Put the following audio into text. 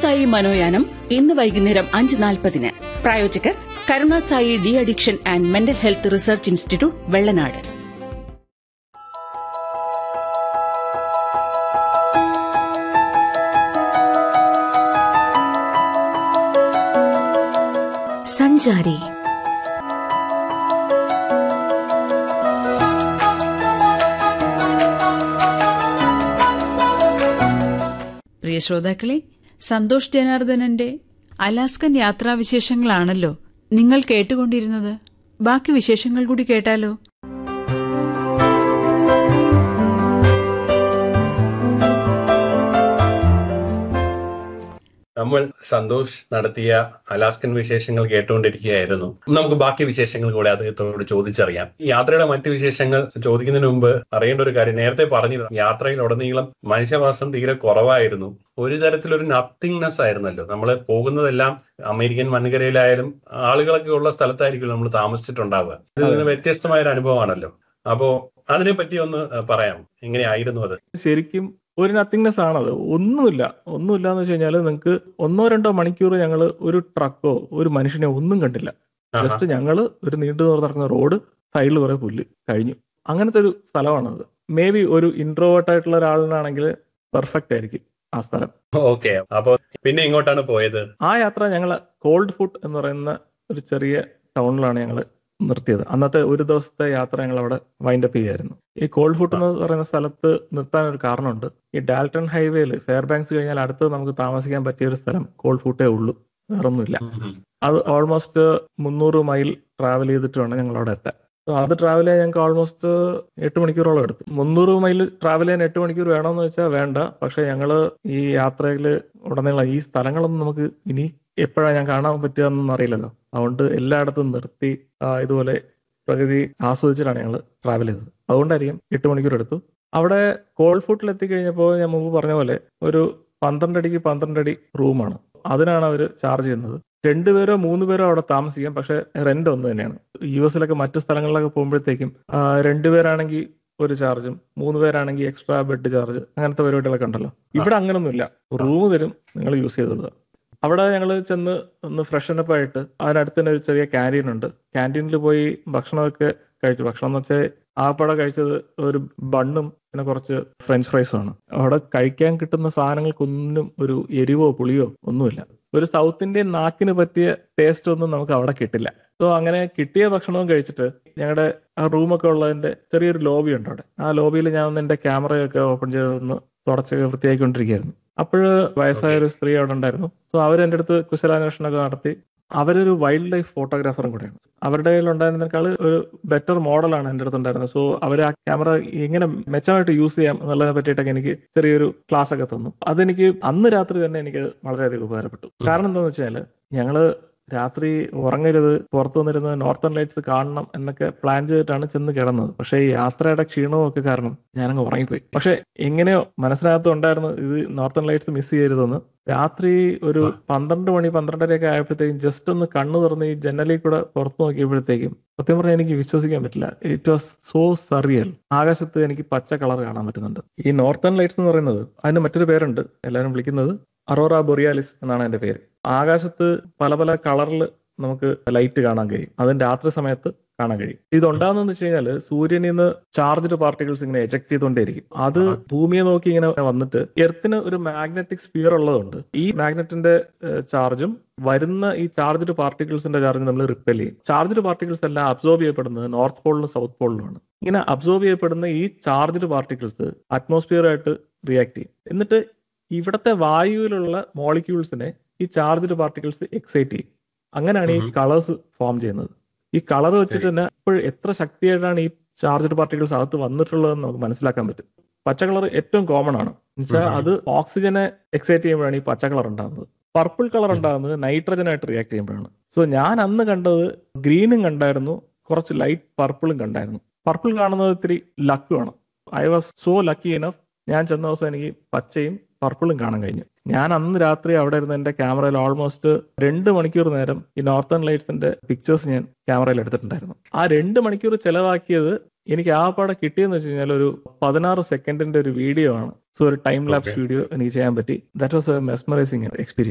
കരുണാസായി മനോയാനം ഇന്ന് വൈകുന്നേരം അഞ്ച് നാൽപ്പതിന് പ്രായോജകർ Karunasai de-addiction and mental health research institute Vellanad സഞ്ചാരി പ്രിയ ശ്രോതാക്കളെ സന്തോഷ് ജനാർദ്ദനന്റെ അലാസ്കൻ യാത്രാവിശേഷങ്ങളാണല്ലോ നിങ്ങൾ കേട്ടുകൊണ്ടിരുന്നത് ബാക്കി വിശേഷങ്ങൾ കൂടി കേട്ടാലോ നമ്മൾ സന്തോഷ് നടത്തിയ അലാസ്കൻ വിശേഷങ്ങൾ കേട്ടുകൊണ്ടിരിക്കുകയായിരുന്നു നമുക്ക് ബാക്കി വിശേഷങ്ങൾ കൂടെ അദ്ദേഹത്തോട് ചോദിച്ചറിയാം ഈ യാത്രയുടെ മറ്റു വിശേഷങ്ങൾ ചോദിക്കുന്നതിന് മുമ്പ് അറിയേണ്ട ഒരു കാര്യം നേരത്തെ പറഞ്ഞിരുന്നു യാത്രയിൽ ഉടനീളം മനുഷ്യവാസം തീരെ കുറവായിരുന്നു ഒരു തരത്തിലൊരു നത്തിങ്നെസ് ആയിരുന്നല്ലോ നമ്മൾ പോകുന്നതെല്ലാം അമേരിക്കൻ വൻകരയിലായാലും ആളുകളൊക്കെ ഉള്ള സ്ഥലത്തായിരിക്കും നമ്മൾ താമസിച്ചിട്ടുണ്ടാവുക ഇതിൽ നിന്ന് വ്യത്യസ്തമായ ഒരു അനുഭവമാണല്ലോ അപ്പോ അതിനെ പറ്റി ഒന്ന് പറയാം എങ്ങനെയായിരുന്നു അത് ശരിക്കും ഒരു നത്തിങ്നെസ് ആണത് ഒന്നുമില്ല ഒന്നുമില്ല എന്ന് വെച്ച് കഴിഞ്ഞാൽ നിങ്ങൾക്ക് ഒന്നോ രണ്ടോ മണിക്കൂർ ഞങ്ങൾ ഒരു ട്രക്കോ ഒരു മനുഷ്യനെ ഒന്നും കണ്ടില്ല ആഹാ. ജസ്റ്റ് ഞങ്ങള് ഒരു നീണ്ടു നടക്കുന്ന റോഡ് സൈഡിൽ കുറെ പുല്ല് കഴിഞ്ഞു അങ്ങനത്തെ ഒരു സ്ഥലമാണത് മേ ബി ഒരു ഇൻട്രോവേർട്ട് ആയിട്ടുള്ള ഒരാളിനാണെങ്കിൽ പെർഫെക്റ്റ് ആയിരിക്കും ആ സ്ഥലം ഓക്കെ അപ്പൊ പിന്നെ ഇങ്ങോട്ടാണ് പോയത് ആ യാത്ര ഞങ്ങൾ കോൾഡ് ഫുഡ് എന്ന് പറയുന്ന ഒരു ചെറിയ ടൗണിലാണ് ഞങ്ങൾ നിർത്തിയത് അന്നത്തെ ഒരു ദിവസത്തെ യാത്ര ഞങ്ങൾ അവിടെ വൈൻഡ് അപ്പ് ചെയ്യായിരുന്നു ഈ കോൾഡ് ഫുഡ് എന്ന് പറയുന്ന സ്ഥലത്ത് നിർത്താൻ ഒരു കാരണമുണ്ട് ഈ ഡാൽട്ടൺ ഹൈവേയിൽ ഫെയർ ബാങ്ക്സ് കഴിഞ്ഞാൽ അടുത്ത് നമുക്ക് താമസിക്കാൻ പറ്റിയ ഒരു സ്ഥലം കോൾഡ് ഫുട്ടേ ഉള്ളൂ വേറൊന്നുമില്ല അത് ഓൾമോസ്റ്റ് മുന്നൂറ് മൈൽ ട്രാവൽ ചെയ്തിട്ട് വേണം ഞങ്ങൾ അവിടെ എത്താൻ So അത് ട്രാവൽ ചെയ്യാൻ ഞങ്ങൾക്ക് ഓൾമോസ്റ്റ് എട്ട് മണിക്കൂറോളം എടുത്തു മുന്നൂറ് മൈൽ ട്രാവൽ ചെയ്യാൻ എട്ട് മണിക്കൂർ വേണമെന്ന് വെച്ചാൽ വേണ്ട പക്ഷെ ഞങ്ങള് ഈ യാത്രയിൽ ഉടനീളം ഈ സ്ഥലങ്ങളൊന്നും നമുക്ക് ഇനി എപ്പോഴാണ് ഞാൻ കാണാൻ പറ്റുക എന്നൊന്നും അറിയില്ലല്ലോ അതുകൊണ്ട് എല്ലായിടത്തും നിർത്തി ആ, ഇതുപോലെ പ്രകൃതി ആസ്വദിച്ചിട്ടാണ് ഞങ്ങൾ ട്രാവൽ ചെയ്തത് അതുകൊണ്ടായിരിക്കും എട്ട് മണിക്കൂർ എടുത്തു അവിടെ കോൾ ഫുട്ടിൽ എത്തിക്കഴിഞ്ഞപ്പോൾ ഞാൻ മുമ്പ് പറഞ്ഞ പോലെ ഒരു പന്ത്രണ്ട് അടിക്ക് പന്ത്രണ്ട് അടി റൂമാണ് അതിനാണ് അവർ ചാർജ് ചെയ്യുന്നത് രണ്ടുപേരോ മൂന്ന് പേരോ അവിടെ താമസിക്കാം പക്ഷെ റെന്റ് ഒന്ന് തന്നെയാണ് യു എസിലൊക്കെ മറ്റു സ്ഥലങ്ങളിലൊക്കെ പോകുമ്പോഴത്തേക്കും ആ, രണ്ടുപേരാണെങ്കിൽ ഒരു ചാർജും മൂന്ന് പേരാണെങ്കിൽ എക്സ്ട്രാ ബെഡ് ചാർജ് അങ്ങനത്തെ പരിപാടികളൊക്കെ ഉണ്ടല്ലോ ഇവിടെ അങ്ങനൊന്നുമില്ല റൂം തരും നിങ്ങൾ യൂസ് ചെയ്തോളുക അവിടെ ഞങ്ങൾ ചെന്ന് ഒന്ന് ഫ്രഷൻ അപ്പ് ആയിട്ട് അതിനടുത്ത് തന്നെ ഒരു ചെറിയ ക്യാൻറ്റീൻ ഉണ്ട് ക്യാൻറ്റീനിൽ പോയി ഭക്ഷണമൊക്കെ കഴിച്ചു ഭക്ഷണം എന്ന് വെച്ചാൽ ആപ്പടെ കഴിച്ചത് ഒരു ബണ്ണും പിന്നെ കുറച്ച് ഫ്രഞ്ച് ഫ്രൈസും ആണ് അവിടെ കഴിക്കാൻ കിട്ടുന്ന സാധനങ്ങൾക്കൊന്നും ഒരു എരിവോ പുളിയോ ഒന്നുമില്ല ഒരു സൗത്ത് ഇന്ത്യൻ നാക്കിന് പറ്റിയ ടേസ്റ്റ് ഒന്നും നമുക്ക് അവിടെ കിട്ടില്ല സോ അങ്ങനെ കിട്ടിയ ഭക്ഷണവും കഴിച്ചിട്ട് ഞങ്ങളുടെ ആ റൂമൊക്കെ ഉള്ളതിന്റെ ചെറിയൊരു ലോബി ഉണ്ട് അവിടെ ആ ലോബിയിൽ ഞാൻ ഒന്ന് എന്റെ ക്യാമറയൊക്കെ ഓപ്പൺ ചെയ്തൊന്ന് തുടച്ചൊക്കെ വൃത്തിയാക്കിക്കൊണ്ടിരിക്കുകയായിരുന്നു അപ്പോഴ് വയസ്സായ ഒരു സ്ത്രീ അവിടെ ഉണ്ടായിരുന്നു സോ അവർ എൻ്റെ അടുത്ത് കുശലാന്വേഷണമൊക്കെ നടത്തി അവരൊരു വൈൽഡ് ലൈഫ് ഫോട്ടോഗ്രാഫറും കൂടെയാണ് അവരുടെ കയ്യിൽ ഉണ്ടായിരുന്നേക്കാൾ ഒരു ബെറ്റർ മോഡലാണ് എൻ്റെ അടുത്ത് ഉണ്ടായിരുന്നത് സോ അവർ ആ ക്യാമറ എങ്ങനെ മെച്ചമായിട്ട് യൂസ് ചെയ്യാം എന്നുള്ളതിനെ പറ്റിയിട്ടൊക്കെ എനിക്ക് ചെറിയൊരു ക്ലാസ് ഒക്കെ തന്നു അതെനിക്ക് അന്ന് രാത്രി തന്നെ എനിക്ക് വളരെയധികം ഉപകാരപ്പെട്ടു കാരണം എന്താണെന്ന് വെച്ചാൽ ഞങ്ങള് രാത്രി ഉറങ്ങരുത് പുറത്തു വന്നിരുന്ന് നോർത്തേൺ ലൈറ്റ്സ് കാണണം എന്നൊക്കെ പ്ലാൻ ചെയ്തിട്ടാണ് ചെന്ന് കിടന്നത് പക്ഷേ ഈ യാത്രയുടെ ക്ഷീണവും ഒക്കെ കാരണം ഞാനങ്ങ് ഉറങ്ങിപ്പോയി പക്ഷെ എങ്ങനെയോ മനസ്സിനകത്ത് ഉണ്ടായിരുന്നു ഇത് നോർത്തേൺ ലൈറ്റ്സ് മിസ് ചെയ്യരുതെന്ന് രാത്രി ഒരു പന്ത്രണ്ട് മണി പന്ത്രണ്ടരയൊക്കെ ആയപ്പോഴത്തേക്കും ജസ്റ്റ് ഒന്ന് കണ്ണു തുറന്ന് ഈ ജനലിൽ കൂടെ പുറത്തു നോക്കിയപ്പോഴത്തേക്കും സത്യം പറഞ്ഞാൽ എനിക്ക് വിശ്വസിക്കാൻ പറ്റില്ല ഇറ്റ് വാസ് സോ സറിയൽ ആകാശത്ത് എനിക്ക് പച്ച കളർ കാണാൻ പറ്റുന്നുണ്ട് ഈ നോർത്തേൺ ലൈറ്റ്സ് എന്ന് പറയുന്നത് അതിന് മറ്റൊരു പേരുണ്ട് എല്ലാവരും വിളിക്കുന്നത് അറോറ ബൊറിയാലിസ് എന്നാണ് അതിന്റെ പേര് ആകാശത്ത് പല പല കളറിൽ നമുക്ക് ലൈറ്റ് കാണാൻ കഴിയും അതും രാത്രി സമയത്ത് കാണാൻ കഴിയും ഇത് ഉണ്ടാകുന്നതെന്ന് വെച്ച് കഴിഞ്ഞാൽ സൂര്യനിൽ നിന്ന് ചാർജ്ഡ് പാർട്ടിക്കിൾസ് ഇങ്ങനെ എജക്ട് ചെയ്തുകൊണ്ടേയിരിക്കും അത് ഭൂമിയെ നോക്കി ഇങ്ങനെ വന്നിട്ട് എർത്തിന് ഒരു മാഗ്നറ്റിക് സ്പിയർ ഉള്ളതുകൊണ്ട് ഈ മാഗ്നറ്റിന്റെ ചാർജും വരുന്ന ഈ ചാർജ്ഡ് പാർട്ടിക്കിൾസിന്റെ ചാർജ് നമ്മൾ റിപ്പൽ ചെയ്യും ചാർജ്ഡ് പാർട്ടിക്കിൾസ് എല്ലാം അബ്സോർബ് ചെയ്യപ്പെടുന്നത് നോർത്ത് പോളിലും സൗത്ത് പോളിലുമാണ് ഇങ്ങനെ അബ്സോർബ് ചെയ്യപ്പെടുന്ന ഈ ചാർജ്ഡ് പാർട്ടിക്കിൾസ് അറ്റ്മോസ്ഫിയറായിട്ട് റിയാക്ട് ചെയ്യും എന്നിട്ട് ഇവിടത്തെ വായുവിലുള്ള മോളിക്യൂൾസിനെ ഈ ചാർജ്ഡ് പാർട്ടിക്കിൾസ് എക്സൈറ്റ് ചെയ്യും അങ്ങനെയാണ് ഈ കളേഴ്സ് ഫോം ചെയ്യുന്നത് ഈ കളർ വെച്ചിട്ട് തന്നെ ഇപ്പോൾ എത്ര ശക്തിയായിട്ടാണ് ഈ ചാർജ്ഡ് പാർട്ടിക്കിൾസ് അകത്ത് വന്നിട്ടുള്ളതെന്ന് നമുക്ക് മനസ്സിലാക്കാൻ പറ്റും പച്ച കളർ ഏറ്റവും കോമൺ ആണ് എന്നുവെച്ചാൽ അത് ഓക്സിജനെ എക്സൈറ്റ് ചെയ്യുമ്പോഴാണ് ഈ പച്ച കളർ ഉണ്ടാകുന്നത് പർപ്പിൾ കളർ ഉണ്ടാകുന്നത് നൈട്രജനായിട്ട് റിയാക്ട് ചെയ്യുമ്പോഴാണ് സോ ഞാൻ അന്ന് കണ്ടത് ഗ്രീനും കണ്ടായിരുന്നു കുറച്ച് ലൈറ്റ് പർപ്പിളും കണ്ടായിരുന്നു പർപ്പിൾ കാണുന്നത് ഇത്തിരി ലക്ക് വേണം I was so lucky enough ഞാൻ ചെന്ന ദിവസം എനിക്ക് പച്ചയും പർപ്പിളും കാണാൻ കഴിഞ്ഞു ഞാൻ അന്ന് രാത്രി അവിടെ ഇരുന്ന് എന്റെ ക്യാമറയിൽ ഓൾമോസ്റ്റ് രണ്ട് മണിക്കൂർ നേരം ഈ നോർത്തേൺ ലൈറ്റ്സിന്റെ പിക്ചേഴ്സ് ഞാൻ ക്യാമറയിൽ എടുത്തിട്ടുണ്ടായിരുന്നു ആ രണ്ട് മണിക്കൂർ ചെലവാക്കിയത് എനിക്ക് ആ പാടെ കിട്ടിയെന്ന് വെച്ച് കഴിഞ്ഞാൽ ഒരു പതിനാറ് സെക്കൻഡിന്റെ ഒരു വീഡിയോ ആണ് സോ ഒരു ടൈം ലാപ്സ് Okay. വീഡിയോ എനിക്ക് ചെയ്യാൻ പറ്റി that was a mesmerising experience